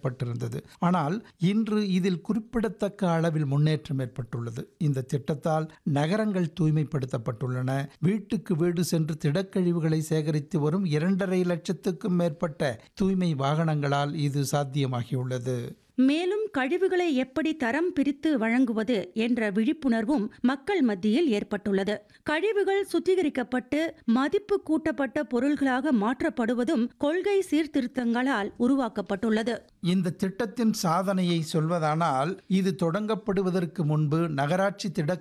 அறிவிக்கப்பட்டிருந்தது ஆனால் இன்று இதில் குறிப்பிடத்தக்க அளவில் முன்னேற்றம் ஏற்பட்டுள்ளது இந்த திட்டத்தால் நகரங்கள் தூய்மைப்படுத்தப்பட்டுள்ளன வீட்டுக்கு வீடு சென்று திடக்கழிவுகளை சேகரித்து வரும் இரண்டரை லட்சத்துக்கும் மேற்பட்ட தூய்மை வாகனங்களால் இது சாத்தியமாகியுள்ளது மேலும் கழிவுகளை எப்படி தரம் பிரித்து வழங்குவது என்ற விழிப்புணர்வும் மக்கள் மத்தியில் ஏற்பட்டுள்ளது கழிவுகள் சுத்திகரிக்கப்பட்டு மதிப்பு கூட்டப்பட்ட பொருள்களாக மாற்றப்படுவதும் கொள்கை சீர்திருத்தங்களால் உருவாக்கப்பட்டுள்ளது இந்த திட்டத்தின் சாதனையை சொல்வதானால் இது தொடங்கப்படுவதற்கு முன்பு நகராட்சி திட